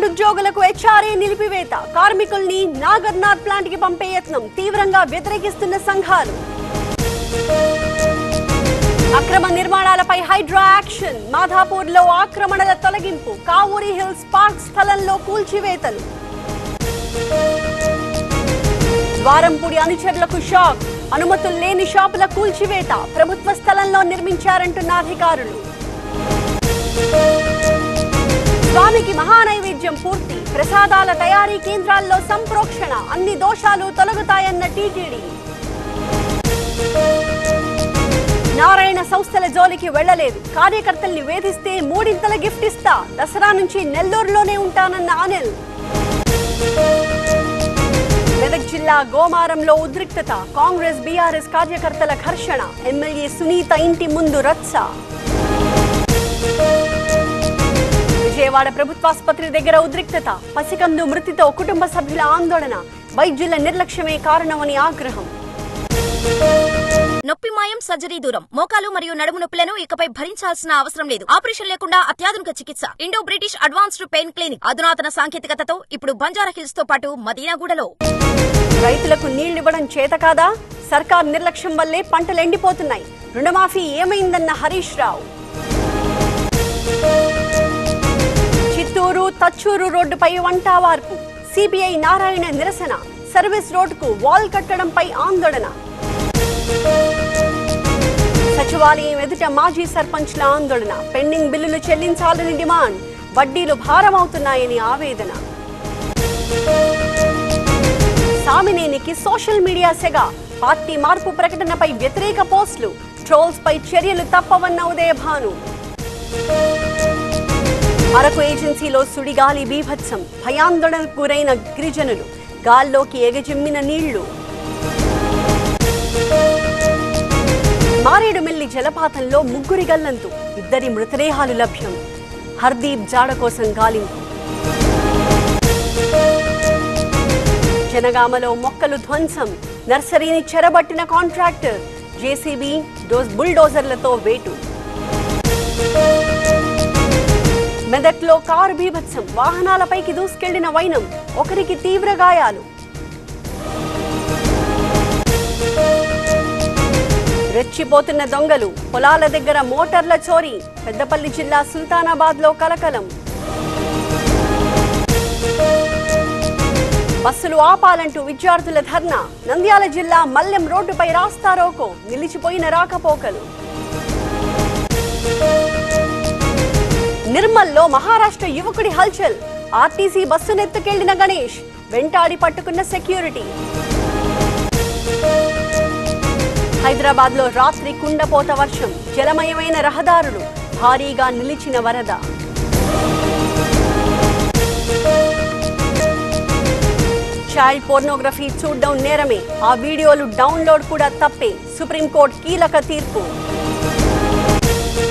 government ఉద్యోగులకు HRA నిలిపివేత కార్మికుల్ని నాగర్నార్ plant కి పంపే యత్నం తీవ్రంగా వ్యతిరేకిస్తున్న సంఘాలు అక్రమ నిర్మాణాలపై హైడ్రా యాక్షన్ మాధాపూర్ లో ఆక్రమణల తొలగింపు కావూరి హిల్స్ పార్క్ స్థలంలో కూల్చివేతలు ద్వారంపూడి అనుచరులకు షాక్ అనుమతులు లేని షాపుల కూల్చివేత ప్రభుత్వ స్థలంలో నిర్మించారంటున్న అధికారులు స్వామికి మహానైవేద్యం పూర్తి ప్రసాదాల తయారీ కేంద్రాల్లో సంప్రోక్షణ అన్ని దోషాలు తొలగుతాయన్న టీటీడీ నారాయణ సంస్థల జోలికి వెళ్లలేదు కార్యకర్తల్ని వేధిస్తే మూడింతల గిఫ్ట్ ఇస్తా దసరా నుంచి నెల్లూరులోనే ఉంటానన్న అనిల్ మెదక్ జిల్లా గోమారంలో ఉద్రిక్తత కాంగ్రెస్ బీఆర్ఎస్ కార్యకర్తల ఘర్షణ ఎమ్మెల్యే సునీత ఇంటి ముందు రచ్చ విజయవాడ ప్రభుత్వాసుపత్రి దగ్గర ఉద్రిక్తత పసికందు మృతితో కుటుంబ సభ్యుల ఆందోళన వైద్యుల నిర్లక్ష్యమే కారణమని ఆగ్రహం నొప్పి మాయం సర్జరీ దూరం మోకాలు మరియు నడుము నొప్పులను ఇకపై భరించాల్సిన అవసరం లేదు ఆపరేషన్ లేకుండా అత్యాధునిక చికిత్స Indo British advanced pain clinic అధునాతన సాంకేతికతతో ఇప్పుడు బంజారా హిల్స్ తో పాటు మదీనాగూడలో రైతులకు నీళ్లివ్వడం చేత కాదా సర్కార్ నిర్లక్ష్యం వల్లే పంటలు ఎండిపోతున్నాయి రుణమాఫీ ఏమైందన్న హరీష్ రావు చిత్తూరు తచ్చూరు రోడ్డుపై వంటావార్పు సిబిఐ నారాయణ నిరసన సర్వీస్ రోడ్డుకు వాల్ కట్టడంపై ఆందోళన సచివాలయం ఎదుట మాజీ సర్పంచ్ల ఆందోళన పెండింగ్ బిల్లులు చెల్లించాలని డిమాండ్ వడ్డీలు భారమవుతున్నాయని ఆవేదన సామినేనికి సోషల్ మీడియా సెగ పార్టీ మార్పు ప్రకటనపై వ్యతిరేక పోస్టులు ట్రోల్స్ పై చర్యలు తప్పవన్న ఉదయభాను అరకు ఏజెన్సీలో సుడిగాలి బీభత్సం భయాందోళనకు గురైన గిరిజనులు గాల్లోకి ఎగజిమ్మిన నీళ్లు మారేడుమిల్లి జలపాతంలో ముగ్గురి గల్లంతు ఇద్దరి మృతదేహాలు లభ్యం హర్దీప్ జాడ కోసం గాలింపు జనగామలో మొక్కలు ధ్వంసం నర్సరీని చెరబట్టిన కాంట్రాక్టర్ జేసీబీ డోస్ బుల్డోజర్లతో వేటు మెదక్లో కారు బీభత్సం వాహనాలపైకి దూసుకెళ్లిన వైనం ఒకరికి తీవ్ర గాయాలు రెచ్చిపోతున్న దొంగలు పొలాల దగ్గర మోటార్ల చోరీ పెద్దపల్లి జిల్లా సుల్తానాబాద్ లో కలకలం బస్సులు ఆపాలంటూ విద్యార్థుల ధర్నా నంద్యాల జిల్లా మల్లెం రోడ్డుపై రాస్తారోకో నిలిచిపోయిన రాకపోకలు నిర్మల్లో మహారాష్ట్ర యువకుడి హల్చల్ ఆర్టీసీ బస్సునెత్తుకెళ్లిన గణేష్ వెంటాడి పట్టుకున్న సెక్యూరిటీ హైదరాబాద్ లో రాత్రి కుండపోత వర్షం జలమయమైన రహదారులు భారీగా నిలిచిన వరద చైల్డ్ పోర్నోగ్రఫీ చూడడం నేరమే ఆ వీడియోలు డౌన్లోడ్ కూడా తప్పే సుప్రీంకోర్టు కీలక తీర్పు